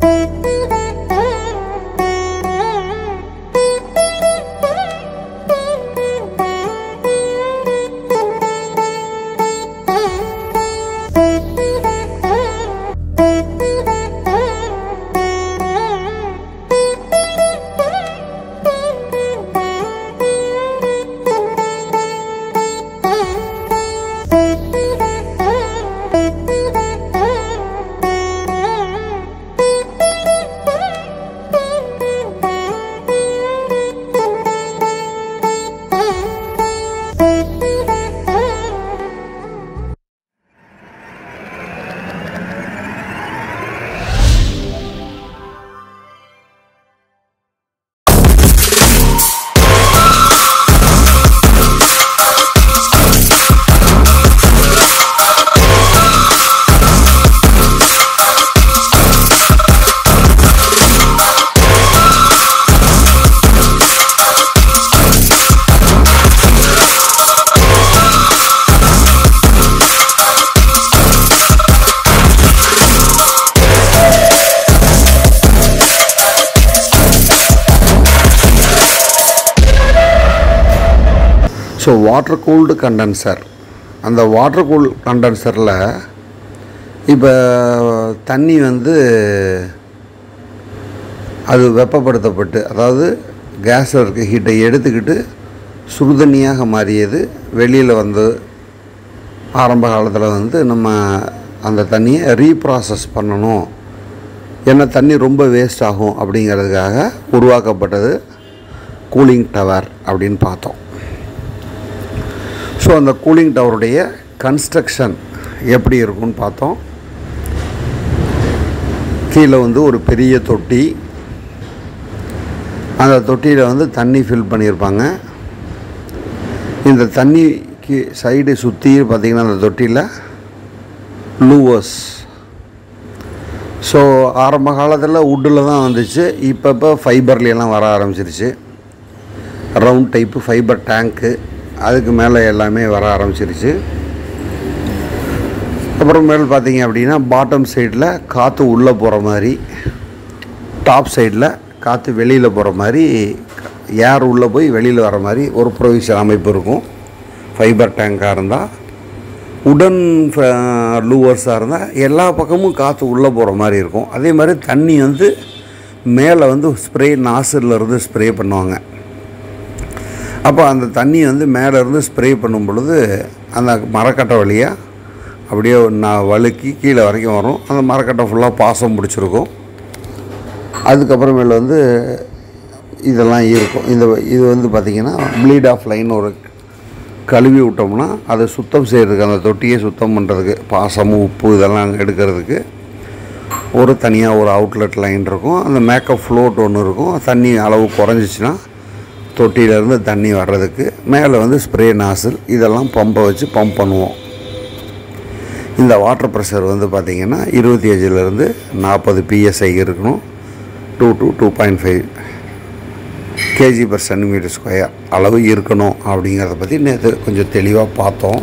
so water cooled condenser அந்த water cool கண்டென்சரில் இப்போ தண்ணி வந்து அது வெப்பப்படுத்தப்பட்டு அதாவது கேஸில் இருக்க ஹீட்டை எடுத்துக்கிட்டு சுடுதண்ணியாக மாறியது வெளியில் வந்து ஆரம்ப காலத்தில் வந்து நம்ம அந்த தண்ணியை ரீப்ராசஸ் பண்ணணும் ஏன்னா தண்ணி ரொம்ப வேஸ்ட் ஆகும் அப்படிங்கிறதுக்காக உருவாக்கப்பட்டது கூலிங் டவர் அப்படின்னு பார்த்தோம் ஸோ அந்த கூலிங் டவருடைய கன்ஸ்ட்ரக்ஷன் எப்படி இருக்கும்னு பார்த்தோம் கீழே வந்து ஒரு பெரிய தொட்டி அந்த தொட்டியில் வந்து தண்ணி ஃபில் பண்ணியிருப்பாங்க இந்த தண்ணிக்கு சைடு சுற்றி பார்த்திங்கன்னா அந்த தொட்டியில் லூவர்ஸ் ஸோ ஆரம்ப காலத்தில் வுட்டில் தான் வந்துச்சு இப்போ இப்போ ஃபைபர்லாம் வர ஆரம்பிச்சிருச்சு ரவுண்ட் டைப்பு ஃபைபர் டேங்க்கு அதுக்கு மேலே எல்லாமே வர ஆரம்பிச்சிருச்சு அப்புறமேல் பார்த்தீங்க அப்படின்னா பாட்டம் சைடில் காற்று உள்ளே போகிற மாதிரி டாப் சைடில் காற்று வெளியில் போகிற மாதிரி ஏர் உள்ளே போய் வெளியில் வர மாதிரி ஒரு ப்ரொவிஷன் அமைப்பு இருக்கும் ஃபைபர் டேங்காக இருந்தால் உடன் லூவர்ஸாக இருந்தால் எல்லா பக்கமும் காற்று உள்ளே போகிற மாதிரி இருக்கும் அதே மாதிரி தண்ணி வந்து மேலே வந்து ஸ்ப்ரே நாசில் இருந்து ஸ்ப்ரே பண்ணுவாங்க அப்போ அந்த தண்ணி வந்து மேலே இருந்து ஸ்ப்ரே பண்ணும் பொழுது அந்த மரக்கட்டை வழியாக அப்படியே நான் வழுக்கி கீழே வரைக்கும் வரும் அந்த மரக்கட்டை ஃபுல்லாக பாசம் பிடிச்சிருக்கும் அதுக்கப்புறமேல வந்து இதெல்லாம் இருக்கும் இந்த இது வந்து பார்த்திங்கன்னா ப்ளீட் ஆஃப் லைன் ஒரு கழுவி விட்டோம்னா அதை சுத்தம் செய்கிறதுக்கு அந்த தொட்டியை சுத்தம் பண்ணுறதுக்கு பாசம் உப்பு இதெல்லாம் எடுக்கிறதுக்கு ஒரு தனியாக ஒரு அவுட்லெட் லைன் இருக்கும் அந்த மேக்கப் ஃப்ளோட் ஒன்று இருக்கும் தண்ணி அளவு குறைஞ்சிச்சின்னா தொட்டியிலேருந்து தண்ணி வர்றதுக்கு மேலே வந்து ஸ்ப்ரே நாசில் இதெல்லாம் பம்பை வச்சு பம்ப் பண்ணுவோம் இந்த வாட்டர் ப்ரெஷர் வந்து பார்த்திங்கன்னா இருபத்தி அஞ்சுலேருந்து நாற்பது பிஎஸ்ஐ இருக்கணும் two to two point five KG per centimetre square அளவு இருக்கணும் அப்படிங்கிறத பற்றி நேற்று கொஞ்சம் தெளிவாக பார்த்தோம்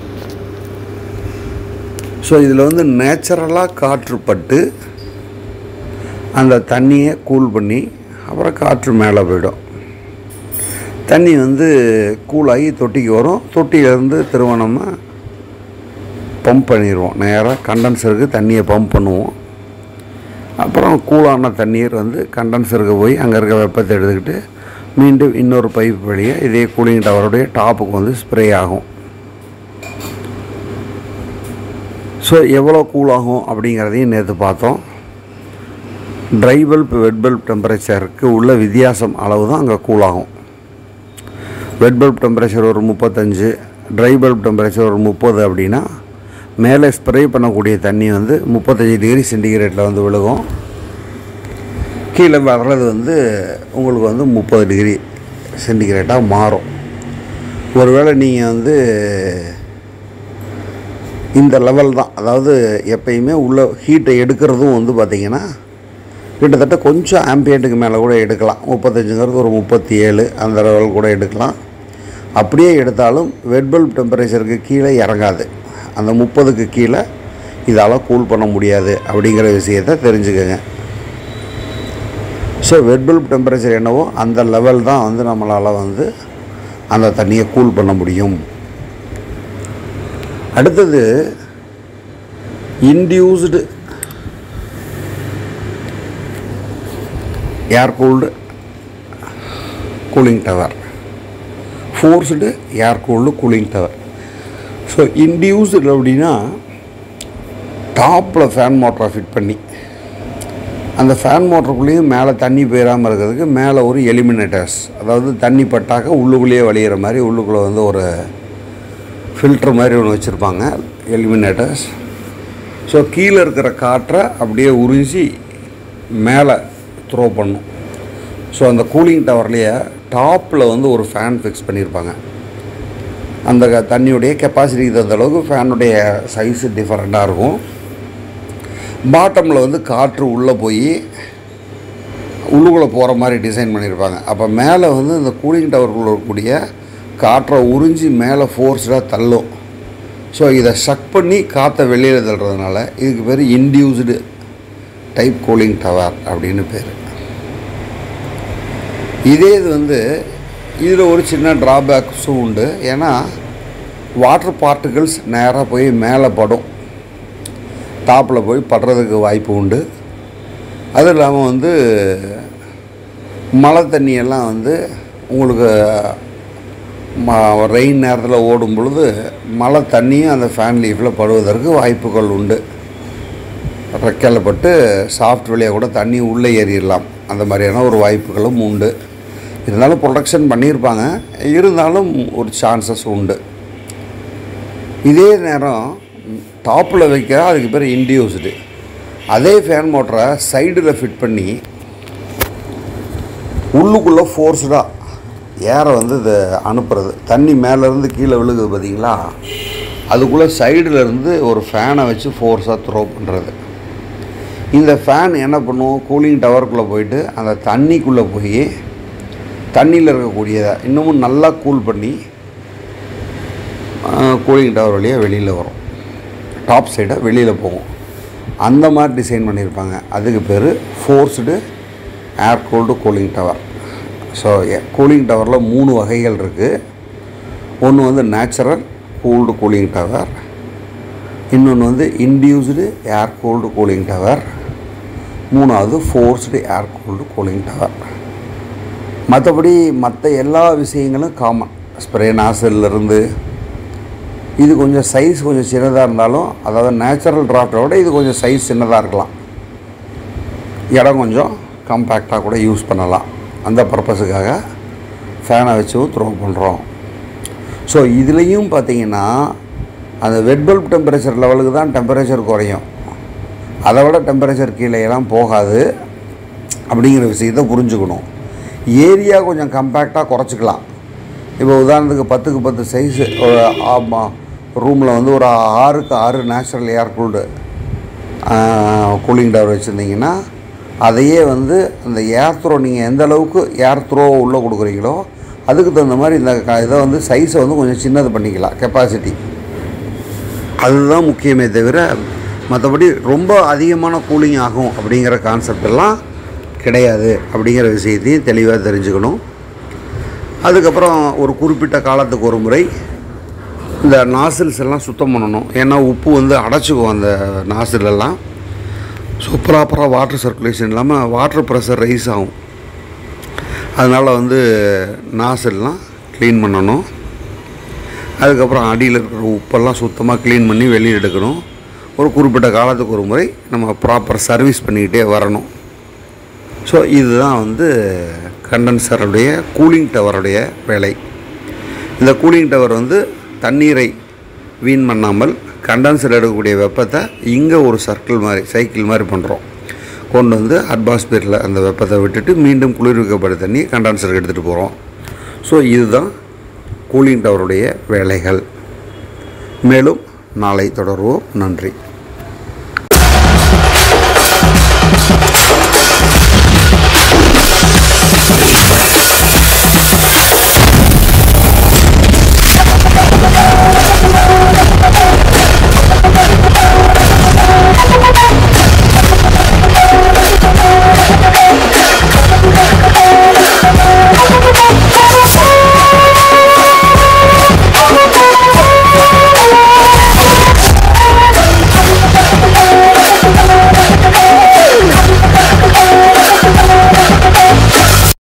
ஸோ இதில் வந்து நேச்சுரலாக காற்று பட்டு அந்த தண்ணியை கூல் பண்ணி அப்புறம் காற்று மேலே போயிடும் தண்ணி வந்து கூலாகி தொட்டிக்கு வரும் தொட்டியிலேருந்து திரும்ப நம்ம பம்ப் பண்ணிடுவோம் நேராக கண்டென்சருக்கு தண்ணியை பம்ப் பண்ணுவோம் அப்புறம் கூலான தண்ணீர் வந்து கண்டென்சருக்கு போய் அங்கே இருக்க வெப்பத்தை எடுத்துக்கிட்டு மீண்டும் இன்னொரு பைப் வழியாக இதே கூலிங் டவருடைய டாப்புக்கு வந்து ஸ்ப்ரே ஆகும் ஸோ எவ்வளோ கூல் ஆகும் அப்படிங்கிறதையும் நேற்று பார்த்தோம் ட்ரை பல்ப் வெட் பல்ப் டெம்பரேச்சருக்கு உள்ள வித்தியாசம் அளவு தான் அங்கே கூல் ஆகும் வெட் பல்ப் டெம்பரேச்சர் ஒரு முப்பத்தஞ்சு ட்ரை பல்ப் டெம்பரேச்சர் ஒரு முப்பது அப்படின்னா மேலே ஸ்ப்ரே பண்ணக்கூடிய தண்ணி வந்து முப்பத்தஞ்சு டிகிரி சென்டிகிரேட்டில் வந்து விழுகும் கீழே வர்றது வந்து உங்களுக்கு வந்து முப்பது டிகிரி சென்டிகிரேட்டாக மாறும் ஒருவேளை நீங்கள் வந்து இந்த லெவல் தான் அதாவது எப்பயுமே உள்ள ஹீட்டை எடுக்கிறதும் வந்து பார்த்திங்கன்னா கிட்டத்தட்ட கொஞ்சம் ஆம்பியண்ட்டுக்கு மேலே கூட எடுக்கலாம் முப்பத்தஞ்சுங்கிறது ஒரு முப்பத்தி ஏழு அந்த லெவல் கூட எடுக்கலாம் அப்படியே எடுத்தாலும் வெட் பல்ப் டெம்பரேச்சருக்கு கீழே இறங்காது அந்த முப்பதுக்கு கீழே இதால் கூல் பண்ண முடியாது அப்படிங்கிற விஷயத்தை தெரிஞ்சுக்கங்க ஸோ வெட்பல்ப் டெம்பரேச்சர் என்னவோ அந்த லெவல் தான் வந்து நம்மளால் வந்து அந்த தண்ணியை கூல் பண்ண முடியும் அடுத்தது induced air cooled cooling tower forced air cooled cooling tower so induced அப்படின்னா டாப்பில் ஃபேன் மோட்டரை ஃபிட் பண்ணி அந்த ஃபேன் மோட்டருக்குள்ளேயும் மேலே தண்ணி போயிடாமல் இருக்கிறதுக்கு மேலே ஒரு எலிமினேட்டர்ஸ் அதாவது தண்ணி பட்டாக்க உள்ளுக்குள்ளேயே வழியிற மாதிரி உள்ளுக்குள்ளே வந்து ஒரு ஃபில்டர் மாதிரி ஒன்று வச்சுருப்பாங்க எலிமினேட்டர்ஸ் ஸோ கீழே இருக்கிற காற்றை அப்படியே உறிஞ்சி மேலே த்ரோ பண்ணும் ஸோ அந்த கூலிங் டவர்லேயே டாப்பில் வந்து ஒரு ஃபேன் ஃபிக்ஸ் பண்ணியிருப்பாங்க அந்த க- தண்ணியுடைய கெப்பாசிட்டிக்கு தகுந்த அளவுக்கு ஃபேனுடைய சைஸு டிஃப்ரெண்ட்டாக இருக்கும் பாட்டமில் வந்து காற்று உள்ளே போய் உள்ளுக்குள்ளே போகிற மாதிரி டிசைன் பண்ணியிருப்பாங்க அப்போ மேலே வந்து இந்த கூலிங் டவருக்குள்ள இருக்கக்கூடிய காற்றை உறிஞ்சி மேலே ஃபோர்ஸ்டாக தள்ளும் ஸோ இதை ஷக் பண்ணி காற்றை வெளியில் தள்ளுறதுனால இதுக்கு பேர் இன்டியூஸ்டு டைப் கூலிங் டவர் அப்படின்னு பேர் இதே இது வந்து இதில் ஒரு சின்ன ட்ராபேக்ஸும் உண்டு ஏன்னா வாட்டர் பார்ட்டிகிள்ஸ் நேராக போய் மேலே படும் டாப்பில் போய் படுறதுக்கு வாய்ப்பு உண்டு அது இல்லாமல் வந்து மழை தண்ணியெல்லாம் வந்து உங்களுக்கு ரெயின் நேரத்தில் ஓடும் பொழுது மழை தண்ணியும் அந்த ஃபேன் லீஃபில் படுவதற்கு வாய்ப்புகள் உண்டு ரெக்கையில் பட்டு சாஃப்ட் வழியாக கூட தண்ணி உள்ளே ஏறிடலாம் அந்த மாதிரியான ஒரு வாய்ப்புகளும் உண்டு இருந்தாலும் ப்ரொடக்ஷன் பண்ணியிருப்பாங்க இருந்தாலும் ஒரு சான்சஸ் உண்டு இதே நேரம் டாப்பில் வைக்க அதுக்கு பேர் இன்டியூஸ்டு அதே ஃபேன் மோட்டரை சைடில் ஃபிட் பண்ணி உள்ளுக்குள்ளே ஃபோர்ஸ்டாக ஏரை வந்து இதை அனுப்புறது தண்ணி மேலேருந்து கீழே விழுகுது பார்த்தீங்களா அதுக்குள்ளே சைடில் இருந்து ஒரு ஃபேனை வச்சு ஃபோர்ஸாக த்ரோ பண்ணுறது இந்த ஃபேன் என்ன பண்ணும் கூலிங் டவருக்குள்ளே போயிட்டு அந்த தண்ணிக்குள்ளே போய் தண்ணியில் இருக்கக்கூடியதை இன்னமும் நல்லா கூல் பண்ணி கூலிங் டவர் வழியாக வெளியில் வரும் டாப் சைடாக வெளியில் போகும் அந்த மாதிரி டிசைன் பண்ணியிருப்பாங்க அதுக்கு பேர் forced air cooled cooling tower so cooling டவரில் மூணு வகைகள் இருக்குது ஒன்று வந்து நேச்சுரல் கூல்டு கூலிங் டவர் இன்னொன்று வந்து induced air cooled cooling tower மூணாவது forced air cooled cooling tower மற்றபடி மற்ற எல்லா விஷயங்களும் காமன் ஸ்ப்ரே நாசிலிருந்து இது கொஞ்சம் சைஸ் கொஞ்சம் சின்னதாக இருந்தாலும் அதாவது நேச்சுரல் டிராஃப்டை விட இது கொஞ்சம் சைஸ் சின்னதாக இருக்கலாம் இடம் கொஞ்சம் காம்பேக்டாக கூட யூஸ் பண்ணலாம் அந்த பர்பஸுக்காக ஃபேனை வச்சு த்ரோ பண்ணுறோம் ஸோ இதுலேயும் பார்த்தீங்கன்னா அந்த வெட் பல்ப் டெம்பரேச்சர் லெவலுக்கு தான் டெம்பரேச்சர் குறையும் அதை விட டெம்பரேச்சர் கீழே எல்லாம் போகாது அப்படிங்கிற விஷயத்தை புரிஞ்சுக்கணும் ஏரியா கொஞ்சம் கம்பேக்டாக குறைச்சிக்கலாம் இப்போ உதாரணத்துக்கு பத்துக்கு பத்து சைஸு ரூமில் வந்து ஒரு ஆறுக்கு ஆறு natural air cooled cooling tower வச்சுருந்தீங்கன்னா அதையே வந்து அந்த ஏர் த்ரோ நீங்கள் எந்த அளவுக்கு ஏர் த்ரோ உள்ளே கொடுக்குறீங்களோ அதுக்கு தகுந்த மாதிரி இந்த க- இதை வந்து சைஸை வந்து கொஞ்சம் சின்னது பண்ணிக்கலாம் கெப்பாசிட்டி அதுதான் முக்கியமே தவிர மற்றபடி ரொம்ப அதிகமான கூலிங் ஆகும் அப்படிங்கிற கான்செப்ட் எல்லாம் கிடையாது அப்படிங்கிற விஷயத்தையும் தெளிவாக தெரிஞ்சுக்கணும் அதுக்கப்புறம் ஒரு குறிப்பிட்ட காலத்துக்கு ஒரு முறை இந்த நாசில்ஸ் எல்லாம் சுத்தம் பண்ணணும் ஏன்னா உப்பு வந்து அடைச்சிக்கும் அந்த நாசில் எல்லாம் ஸோ ப்ராப்பராக வாட்டர் சர்க்குலேஷன் இல்லாமல் வாட்டர் ப்ரெஷர் ரைஸ் ஆகும் அதனால் வந்து நாசில்லாம் க்ளீன் பண்ணணும் அதுக்கப்புறம் அடியில் இருக்கிற உப்பெல்லாம் சுத்தமாக க்ளீன் பண்ணி வெளியே எடுக்கணும் ஒரு குறிப்பிட்ட காலத்துக்கு ஒரு முறை நம்ம ப்ராப்பர் சர்வீஸ் பண்ணிக்கிட்டே வரணும் ஸோ இதுதான் வந்து கண்டென்சருடைய கூலிங் டவருடைய வேலை இந்த கூலிங் டவர் வந்து தண்ணீரை வீண் பண்ணாமல் கண்டென்சர் எடுக்கக்கூடிய வெப்பத்தை இங்கே ஒரு சர்க்கிள் மாதிரி சைக்கிள் மாதிரி பண்ணுறோம் கொண்டு வந்து அட்மாஸ்பியரில் அந்த வெப்பத்தை விட்டுட்டு மீண்டும் குளிர்விக்கப்பட்ட தண்ணியை கண்டென்சருக்கு எடுத்துகிட்டு போகிறோம் ஸோ இதுதான் கூலிங் டவருடைய வேலைகள் மேலும் நாளை தொடர்வோம் நன்றி